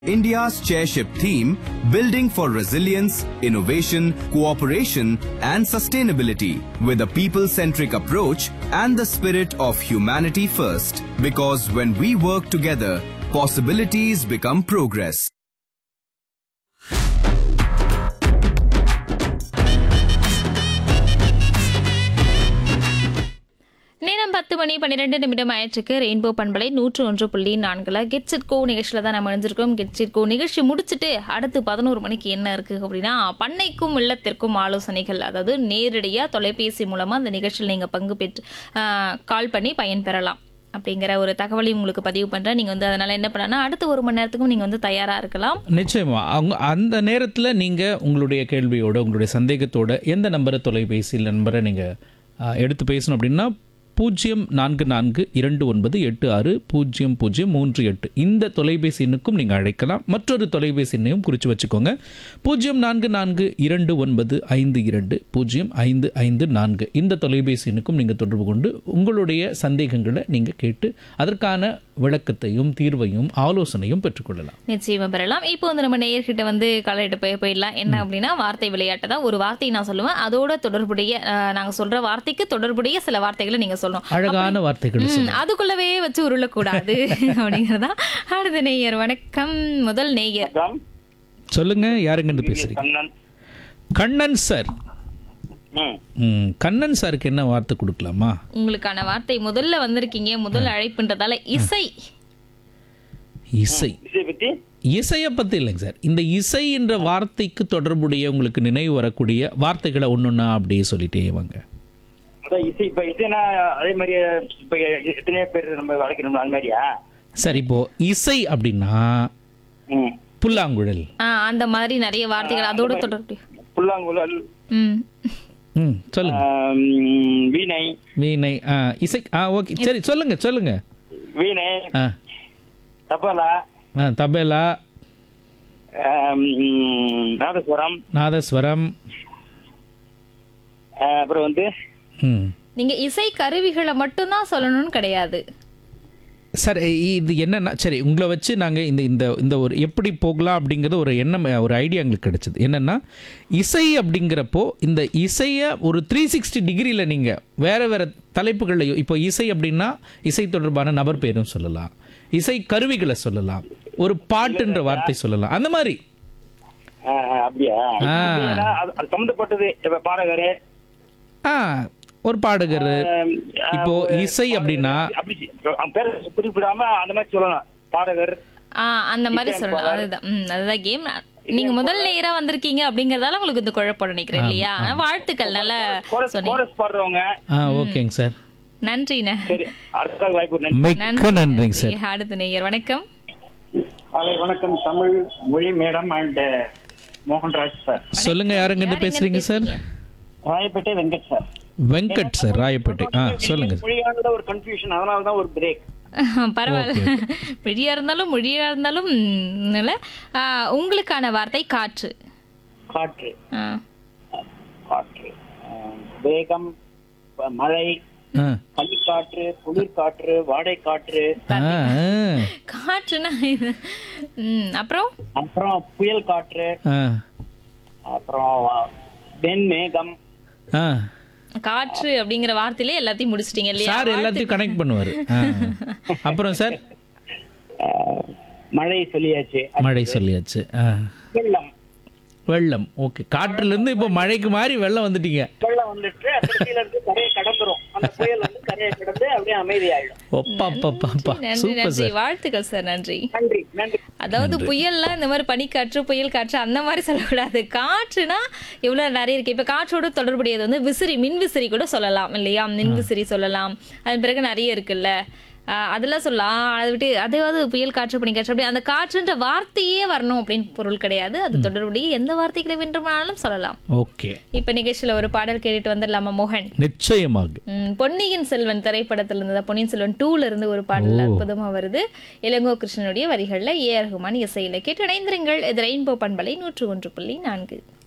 India's chairship theme, Building for Resilience, Innovation, Cooperation and Sustainability, with a people-centric approach and the spirit of humanity first. Because when we work together, possibilities become progress. நேரம் பத்து மணி பன்னிரெண்டு நிமிடம் ஆயிற்றுக்கு rainbow பண்பலை நூற்று ஒன்று புள்ளி நான்குல gets it go நிகழ்ச்சியில் தான் நம்ம இணைஞ்சிருக்கோம் கெட்ஸ் இட் கோ நிகழ்ச்சி முடிச்சுட்டு அடுத்து பதினோரு மணிக்கு என்ன இருக்கு அப்படின்னா பண்ணைக்கும் இல்லத்திற்கும் ஆலோசனைகள் அதாவது நேரடியாக தொலைபேசி மூலமாக அந்த நிகழ்ச்சியில் நீங்கள் பங்கு பெற்று கால் பண்ணி பயன் பெறலாம் அப்படிங்கிற ஒரு தகவலையும் உங்களுக்கு பதிவு பண்ணுறேன் நீங்கள் வந்து அதனால் என்ன பண்ணலாம் அடுத்த ஒரு மணி நேரத்துக்கும் நீங்கள் வந்து தயாராக இருக்கலாம் நிச்சயமா அவங்க அந்த நேரத்தில் நீங்கள் உங்களுடைய கேள்வியோட உங்களுடைய சந்தேகத்தோட எந்த நம்பரை தொலைபேசி நம்பரை நீங்கள் எடுத்து பேசணும் அப்படின்னா பூஜ்ஜியம் நான்கு நான்கு இரண்டு ஒன்பது எட்டு ஆறு பூஜ்ஜியம் பூஜ்ஜியம் மூன்று எட்டு இந்த தொலைபேசி எண்ணுக்கும் நீங்கள் அழைக்கலாம் மற்றொரு தொலைபேசி எண்ணையும் குறித்து வச்சுக்கோங்க பூஜ்ஜியம் நான்கு நான்கு இரண்டு ஒன்பது ஐந்து இரண்டு பூஜ்ஜியம் ஐந்து ஐந்து நான்கு இந்த தொலைபேசி எண்ணுக்கும் நீங்கள் தொடர்பு கொண்டு உங்களுடைய சந்தேகங்களை நீங்கள் கேட்டு அதற்கான விளக்கத்தையும் தீர்வையும் ஆலோசனையும் பெற்றுக்கொள்ளலாம் நிச்சயமா பெறலாம் இப்போ வந்து நம்ம நேயர்கிட்ட வந்து கலையிட்டு போய் போயிடலாம் என்ன அப்படின்னா வார்த்தை விளையாட்டு தான் ஒரு வார்த்தையை நான் சொல்லுவேன் அதோட தொடர்புடைய அஹ், நாங்க சொல்ற வார்த்தைக்கு தொடர்புடைய சில வார்த்தைகளை நீங்க சொல்லணும் அழகான வார்த்தைகள் ம், அதுக்குள்ளவே வச்சு உருளக்கூடாது அப்படிங்கறதா அடுத்த நேயர் வணக்கம் முதல் நேயர் வணக்கம் சொல்லுங்க யாருங்கன்னு பேசுறீங்க கண்ணன் கண்ணன் சார் ம் ம், கண்ணன் சாருக்கு என்ன வார்த்தை கொடுக்கலாமா உங்களுக்கான வார்த்தை முதல்ல வந்திருக்கீங்க முதல் அழைப்புன்றதால இசை இசை இசை பத்தி இசையை பத்தி இல்லைங்க சார் இந்த இசை என்ற வார்த்தைக்கு தொடர்புடைய உங்களுக்கு நினைவு வரக்கூடிய வார்த்தைகளை ஒன்னொன்னா அப்படியே சொல்லிட்டே வாங்க அதான் இசை இப்ப இசைனா அதே மாதிரி இப்ப எத்தனையோ பேர் நம்ம வளர்க்கணும் அந்த மாதிரியா சார் இப்போ இசை அப்படின்னா ம் புல்லாங்குழல் ஆ, அந்த மாதிரி நிறைய வார்த்தைகள் அதோட தொடர்பு புல்லாங்குழல் ம் ம் சொல்லுங்க ஆம், வீணை வீணை ஆ இசை ஆ ஓகே சரி சொல்லுங்க சொல்லுங்க வீணை ஆ தபாலா ஆ தபேலா ஆம், நாதஸ்வரம் நாதஸ்வரம் ஆ, அப்புறம் வந்து ம் நீங்க இசை கருவிகளை மட்டும்தான் சொல்லணும்னு கிடையாது சார் இது என்னன்னா சரி உங்களை வச்சு நாங்கள் இந்த இந்த இந்த ஒரு எப்படி போகலாம் அப்படிங்கிறது ஒரு எண்ணம் ஒரு ஐடியா எங்களுக்கு கிடைச்சது என்னென்னா இசை அப்படிங்கிறப்போ இந்த இசையை ஒரு த்ரீ சிக்ஸ்டி டிகிரியில் நீங்கள் வேறு வேறு தலைப்புகளில் இப்போ இசை அப்படின்னா இசை தொடர்பான நபர் பேரும் சொல்லலாம் இசை கருவிகளை சொல்லலாம் ஒரு பாட்டுன்ற வார்த்தை சொல்லலாம் அந்த மாதிரி ஆ, ஆ, அப்படியா ஆ. இசைனா அது அது சம்மந்தப்பட்டது இப்ப பாடகரு ஆ ஒரு பாடகர் ஆம், ஆ, இப்போ ஒரு இசை அப்படின்னா அப்படி அவன் பேரை குறிப்பிடாம அந்த மாதிரி சொல்லலாம் பாடகர் ஆ அந்த மாதிரி சொல்லலாம் அதுதான் ம் அதுதான் கேம் நீங்க முதல் நேரா வந்திருக்கீங்க அப்படிங்கறதால உங்களுக்கு இந்த குழப்பம் நினைக்கிறேன் இல்லையா ஆனா, வாழ்த்துக்கள் நல்லா கோரஸ் சொன்னீங்க கோரஸ் பாடுறவங்க ஆ ஓகேங்க சார் நன்றிண்ணே சரி அடுத்த வாய்ப்பு நன்றி மிக்க நன்றிங்க சார் அடுத்த நேயர் வணக்கம் ஹலோ வணக்கம் தமிழ் மொழி மேடம் அண்ட் மோகன்ராஜ் சார் சொல்லுங்க யாருங்க பேசுறீங்க sir Royapettah Venkat sir Venkat sir Royapettah ஆ சொல்லுங்க மொழியானத ஒரு கன்ஃபியூஷன் அதனால தான் ஒரு பிரேக் பரவாயில்ல மொழியா இருந்தாலும் மொழியா இருந்தாலும் ம், இல்ல. ஆ, உங்களுக்கான வார்த்தை காற்று காற்று ஆ. காற்று அஹ், வேகம் ப- மழை ஆ பனிக்காற்று குளிர்காற்று வாடை காற்று ஆ, ஆ. காற்றுனா இது ம், அப்புறம் அப்புறம் புயல் காற்று ஆ, அப்புறம் வெண்மேகம் ஆ. காற்று அப்படிங்கிற வார்த்தையிலே எல்லாத்தையும் முடிச்சிட்டீங்க இல்லையா சார் எல்லாத்தையும் கனெக்ட் பண்ணுவாரு ஆ. அப்புறம் சார் அஹ், மழை சொல்லியாச்சு மழை சொல்லியாச்சு ஆ. வெள்ளம் வெள்ளம் ஓகே காற்றுல இருந்து இப்போ மழைக்கு மாறி வெள்ளம் வந்துட்டீங்க வெள்ளம் வந்துட்டு கடைசியில இருந்து கரையை கடந்துரும் அந்த புயல் வந்து கரையை கடந்து அப்படியே அமைதியாயிடும் ஒப்பா அப்பா அப்பா நன்றி சூப்பர் நன்றி சார் வாழ்த்துக்கள் சார் நன்றி நன்றி நன்றி அதாவது புயல்லாம் இந்த மாதிரி பனிக்காற்று புயல் காற்று அந்த மாதிரி சொல்லக்கூடாது காற்றுனா எவ்வளவு நிறைய இருக்கு இப்ப காற்றோட தொடர்புடையது வந்து விசிறி மின் விசிறி கூட சொல்லலாம் இல்லையா மின் விசிறி சொல்லலாம் அதன் பிறகு நிறைய இருக்குல்ல ஆஹ் அதெல்லாம் சொல்லலாம் அதை விட்டு அதாவது புயல் காற்று பனிக்காற்று அப்படி அந்த காற்றுன்ற வார்த்தையே வரணும் அப்படின்னு பொருள் கிடையாது அது தொடர்புடைய எந்த வார்த்தைகளை வேண்டுமானாலும் சொல்லலாம் ஓகே இப்ப நிகழ்ச்சியில ஒரு பாடல் கேட்டுட்டு வந்துடலாமா மோகன் நிச்சயமாக ம், பொன்னியின் செல்வன் திரைப்படத்துல இருந்து பொன்னியின் செல்வன் டூல இருந்து ஒரு பாடல் அற்புதமா வருது இளங்கோ கிருஷ்ணனுடைய வரிகள்ல ஏ ஆர் ரஹ்மான் இசையில கேட்டு இணைந்திருங்கள் இது ரெயின்போ பண்பலை நூற்று ஒன்று புள்ளி நான்கு